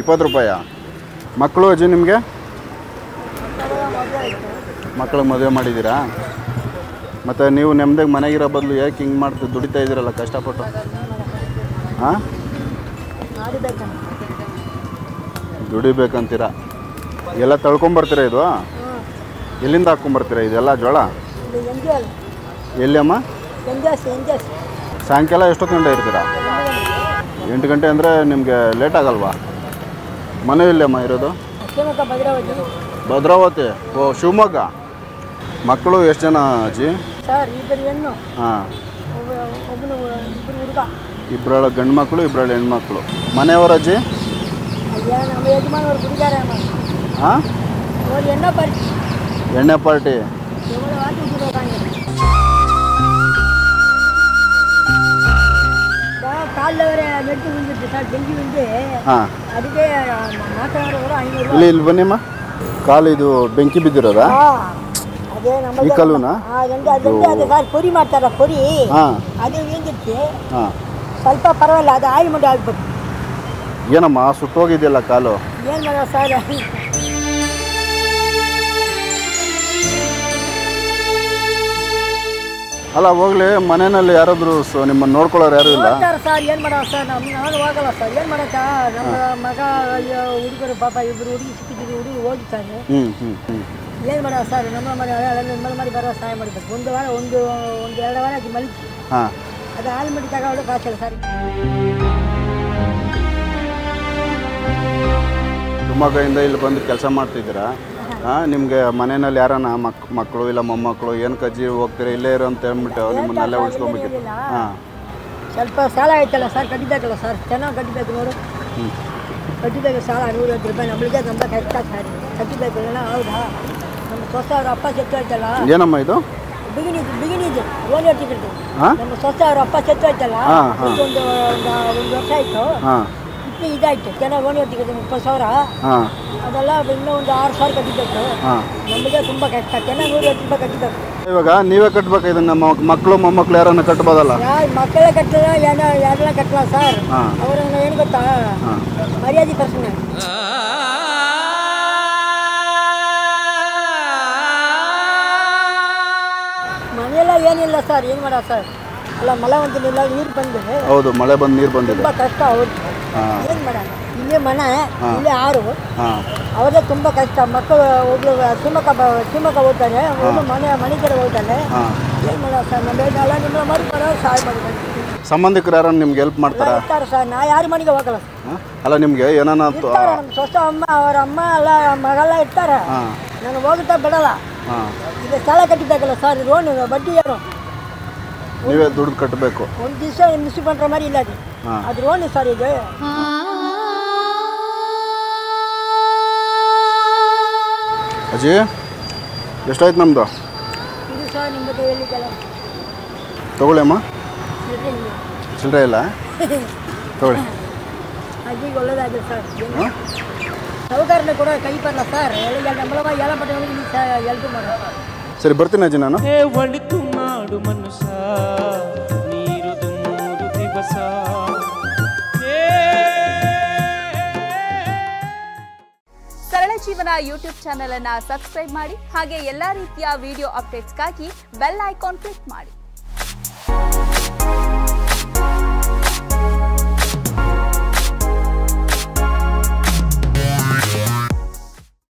ಇಪ್ಪತ್ತು ರೂಪಾಯ ಮಕ್ಕಳು ಅಜ್ಜಿ ನಿಮಗೆ ಮಕ್ಕಳು ಮದುವೆ ಮಾಡಿದ್ದೀರಾ ಮತ್ತು ನೀವು ನೆಮ್ಮದಿಗೆ ಮನೆಗಿರೋ ಬದಲು ಯಾಕೆ ಹಿಂಗೆ ಮಾಡ್ತೀವಿ ದುಡಿತಾ ಇದ್ದೀರಲ್ಲ ಕಷ್ಟಪಟ್ಟು ಹಾಂ ದುಡಿಬೇಕಂತೀರ ಎಲ್ಲ ತಳ್ಕೊಂಬರ್ತೀರಾ ಇದು ಎಲ್ಲಿಂದ ಹಾಕ್ಕೊಂಬರ್ತೀರಾ ಇದೆಲ್ಲ ಜೋಳ ಎಲ್ಲಿ ಅಮ್ಮ ಸಾಯಂಕಾಲ ಎಷ್ಟೊತ್ತು ಗಂಟೆ ಇರ್ತೀರಾ ಎಂಟು ಗಂಟೆ ಅಂದರೆ ನಿಮಗೆ ಲೇಟ್ ಆಗಲ್ವಾ ಮನೆ ಅಮ್ಮ ಇರೋದು ಭದ್ರಾವತಿ ಓ ಶಿವಮೊಗ್ಗ ಮಕ್ಕಳು ಎಷ್ಟು ಜನ ಅಜ್ಜಿ ಸರ್ ಇಬ್ಬರು ಹೆಣ್ಣು ಹಾಂ ಒಬ್ಬ- ಒಬ್ಬನು ಇಬ್ಬರು ಹುಡುಗ ಇಬ್ಬರಳ ಗಂಡು ಮಕ್ಕಳು ಇಬ್ಬರಳ ಹೆಣ್ಮಕ್ಳು ಮನೆಯವರ ಅಜ್ಜಿ ಅಯ್ಯ ನಮ್ಮ ಯಜಮಾನವ್ರು ಕುಡಿದಾರೆ ಅಮ್ಮ ಹಾಂ ಅವ್ರು ಎಣ್ಣೆ ಬರ್ತಿ ಎಣ್ಣೆ ಪಾರ್ಟಿ எவ்வளோ வாட்டி விட்டுருக்காங்க காலில் வர நெட்டு விழுந்துட்டு சார் டெங்கி விழுந்து ಹಾಂ அதுக்கே மாத்திரம் கூட ஐநூறுரூவா ಇಲ್ಲಿ ಇಲ್ಲಿ ಬನ್ನಿಮ್ಮ ಕಾಲು ಇದು ಬೆಂಕಿ ಬಿದ್ದಿರೋದಾ ಅದೇ ನಮ್ಮ ಈ ಕಲ್ಲುನಾ? ಅದೊಂದು ಅದೊಂದು ಅದು ಸರ್ ಪುರಿ ಮಾಡ್ತಾರ ಪುರಿ ಹಾಂ ಅದು ವಿಂದಿತ್ತು ಹಾಂ ಸ್ವಲ್ಪ ಪರವಾಗಿಲ್ಲ ಅದು ಆಯಿ ಮುಂಡೆ ಆಗ್ಬೇಕು ಏನಮ್ಮ ಸುಟ್ಟೋಗಿದೆಯಲ್ಲ ಕಾಲು ಏನು ಮಾಡೋ ಸರ್ ಅಲ್ಲ ಹೋಗ್ಲಿ ಮನೆಯಲ್ಲಿ ಯಾರಾದರೂ ಸ ನಿಮ್ಮನ್ನು ನೋಡ್ಕೊಳ್ಳೋರು ಯಾರೂ ಇಲ್ಲ ಹೋಗ್ತಾರೆ ಸರ್ ಏನು ಮಾಡೋ ಸರ್ ನಮ್ಮ ನಾನು ಹೋಗಲ್ಲ ಸರ್ ಏನು ಮಾಡಕ್ಕ ನಮ್ಮ ಮಗ ಅಯ್ಯೋ ಹುಡುಗರು ಪಾಪ ಇಬ್ಬರು ಹುಡುಗಿ ಸಿಕ್ಕಿದ್ರು ಹುಡುಗಿ ಹೋಗಿದ್ದಾನೆ ಹ್ಞೂ ಹ್ಞೂ ಹ್ಞೂ ಏನು ಮಾಡೋ ಸರ್ ನಮ್ಮ ಮನೆ ನಮ್ಮ ಮಾಡಿ ಬರೋ ಸಹಾಯ ಮಾಡಬೇಕು ಒಂದು ವಾರ ಒಂದು ಒಂದು ಎರಡು ವಾರ ಆಗಿ ಮಲಿತು ಹಾಂ ಅದು ಹಾಲು ಮಡಿ ತಗೊಂಡು ಕಾಸಿಲ್ಲ ಸರ್ ಶಿವಮೊಗ್ಗದಿಂದ ಇಲ್ಲಿ ಬಂದು ಕೆಲಸ ಮಾಡ್ತಿದ್ದೀರಾ ಹಾಂ ನಿಮಗೆ ಮನೆಯಲ್ಲಿ ಯಾರನ್ನ ಮಕ್ ಮಕ್ಕಳು ಇಲ್ಲ ಮೊಮ್ಮಕ್ಕಳು ಏನು ಕಜ್ಜಿ ಹೋಗ್ತೀರಾ ಇಲ್ಲೇ ಇರೋ ಅಂತ ಹೇಳ್ಬಿಟ್ಟು ನಿಮ್ಮನ್ನೆಲ್ಲ ಉಳಿಸ್ಕೊಬೇಕಿತ್ತು ಹಾಂ ಸ್ವಲ್ಪ ಸಾಲ ಆಯ್ತಲ್ಲ ಸರ್ ಕಟ್ಟಿಬೇಕಲ್ಲ ಸರ್ ಚೆನ್ನಾಗಿ ಕಟ್ಟಿಬೇಕು ನೋಡು ಹ್ಞೂ ಕಟ್ಟಿಬೇಕು ಸಾಲ ನೂರೈವತ್ತು ರೂಪಾಯಿ ನಮ್ಮಳಿಗೆ ತುಂಬ ಕಷ್ಟ ಸರ್ ಕಟ್ಟಿಬೇಕು ಅಲ್ಲ ಹೌದಾ ನಮ್ಮ ಸೊಸೆ ಅವ್ರ ಅಪ್ಪ ಸತ್ತು ಹೋಯ್ತಲ್ಲ ಏನಮ್ಮ ಇದು ಬಿಗಿನಿದು ಬಿಗಿನಿದು ಓನ್ ಹೇಳ್ತಿದ್ರು ಹಾಂ ನಮ್ಮ ಸೊಸೆ ಅವ್ರ ಅಪ್ಪ ಸತ್ತು ಹೋಯ್ತಲ್ಲ ಹಾ, ಹಾ. ಒಂದು ಒಂದು ಒಂದು ವರ್ಷ ಆಯಿತು ಹಾಂ ಇನ್ನು ಇದಾಯ್ತು ಚೆನ್ನಾಗಿ ಓನ್ ಹೇಳ್ತಿದ್ರು ಮುಪ್ಪತ್ತು ಸಾವಿರ ಹಾಂ ಅದೆಲ್ಲ ಇನ್ನೂ ಒಂದು ಆರು ಸಾವಿರ ಕಟ್ಟಿಬೇಕು ಹಾಂ ನಮಗೆ ತುಂಬ ಕಷ್ಟ ಚೆನ್ನಾಗಿ ನೂರೈವತ್ತು ರೂಪಾಯಿ ಕಟ್ಟಿಬೇಕು ಇವಾಗ ನೀವೇ ಕಟ್ಬೇಕು ಇದನ್ನ ನಮ್ಮ ಮಕ್ಕಳು ಮೊಮ್ಮಕ್ಕಳು ಯಾರನ್ನ ಕಟ್ಬೋದಲ್ಲ ಯಾರು ಮಕ್ಕಳೇ ಕಟ್ಟಲ್ಲ ಏನೋ ಯಾರೆಲ್ಲ ಕಟ್ಟಲ್ಲ ಸರ್ ಹಾಂ ಅವ್ರನ್ನ ಏನು ಗೊತ್ತಾ ಹಾಂ ಮರ್ಯಾದೆ ಪ್ರಶ್ನೆ ಮನೆಯೆಲ್ಲ ಏನಿಲ್ಲ ಸರ್ ಏನು ಮಾಡೋ ಸರ್ ಅಲ್ಲ ಮಳೆ ಒಂದಿಲ್ಲ ನೀರು ಬಂದು ಹೌದು ಮಳೆ ಬಂದು ನೀರು ಬಂದಿದೆ ತುಂಬ ಕಷ್ಟ ಅವ್ರು ಹಾಂ ಏನು ಮಾಡೋಣ ಇಲ್ಲೇ ಮನೆ ಇಲ್ಲೇ ಆರು ಹಾಂ ಅವ್ರದ್ದೇ ತುಂಬ ಕಷ್ಟ ಮಕ್ಕಳು ಒಬ್ಳು ಶಿವಮೊಗ್ಗ ಬ- ಶಿವಮೊಗ್ಗ ಹೋಗ್ತಾನೆ ಒಬ್ಬಳು ಮನೆ ಮನೆ ಕಡೆ ಹೋಗ್ತಾನೆ ಹಾಂ ಏನು ಮಾಡೋ ಸರ್ ನಮ್ಮ ಎಲ್ಲ ನಿಮ್ಮ ಮಾಡಿ ಬರೋ ಸಹಾಯ ಮಾಡಿ ಸಂಬಂಧಿಕರು ಯಾರನ್ನ ನಿಮ್ಗೆ ಹೆಲ್ಪ್ ಮಾಡ್ತಾರಾ ಇರ್ತಾರೆ ಸರ್ ನಾ ಯಾರ ಮನೆಗೆ ಹೋಗಲ್ಲ ಸರ್ ಹಾಂ ಅಲ್ಲ ನಿಮಗೆ ಏನಾನ ಇರ್ತಾರೆ ನಮ್ಮ ಸೊಸೆ ಅಮ್ಮ ಅವರ ಅಮ್ಮ ಎಲ್ಲ ಮಗೆಲ್ಲ ಇರ್ತಾರೆ ಹಾಂ ನಾನು ಹೋಗುತ್ತಾ ಬಿಡಲ್ಲ ಹಾಂ ಈಗ ಸಾಲ ಕಟ್ಟಿದ್ದಾಗಲ್ಲ ಸರ್ ಲೋನ್ ಬಡ್ಡಿ ಏನು ನೀವೇ ದುಡ್ಡು ಕಟ್ಟಬೇಕು ಒಂದು ದಿವಸ ಮುನ್ಸಿಪಾಲ್ಟಿ ಮಾಡಿ ಇಲ್ಲ ಅದು ಹಾಂ ಅದು ಲೋನ್ ಸರ್ ಇದು ಅಜ್ಜಿ ಎಷ್ಟಾಯ್ತು ನಮ್ಮದು ಇದು ಸರ್ ನಿಮ್ಮ ಕೈಯಲ್ಲಿದ್ದಲ್ಲ ತಗೊಳ್ಳಿ ಅಮ್ಮ ಚಿಲ್ಲರೆ ಇಲ್ಲ ತಗೊಳ್ಳಿ ಅಜ್ಜಿಗೆ ಒಳ್ಳೇದಾಗಿದೆ ಸರ್ ಹಾಂ ಸೌಕರ್ಯ ಕೂಡ ಕೈ ಬರಲ್ಲ ಸರ್ ಎಲ್ಲ ನಮ್ಮಳವ ಎಲ್ಲ ಪಟ್ಟವನಿಗೆ ಎಲ್ಪ್ ಮಾಡೋ ಸರಿ ಬರ್ತೀನಿ ಅಜ್ಜಿ ನಾನು ಹೇ ಒಳಿತು ಮಾಡು ಮನುಷ್ಯ ನೀರು ದುಮ್ಮುದು ದಿವಸ ಏ ಸರಳ ಜೀವನ ಯೂಟ್ಯೂಬ್ ಚಾನೆಲ್ ಅನ್ನ ಸಬ್ಸ್ಕ್ರೈಬ್ ಮಾಡಿ ಹಾಗೆ ಎಲ್ಲಾ ರೀತಿಯ ವಿಡಿಯೋ ಅಪ್ಡೇಟ್ಸ್ಗಾಗಿ ಬೆಲ್ ಐಕಾನ್ ಕ್ಲಿಕ್ ಮಾಡಿ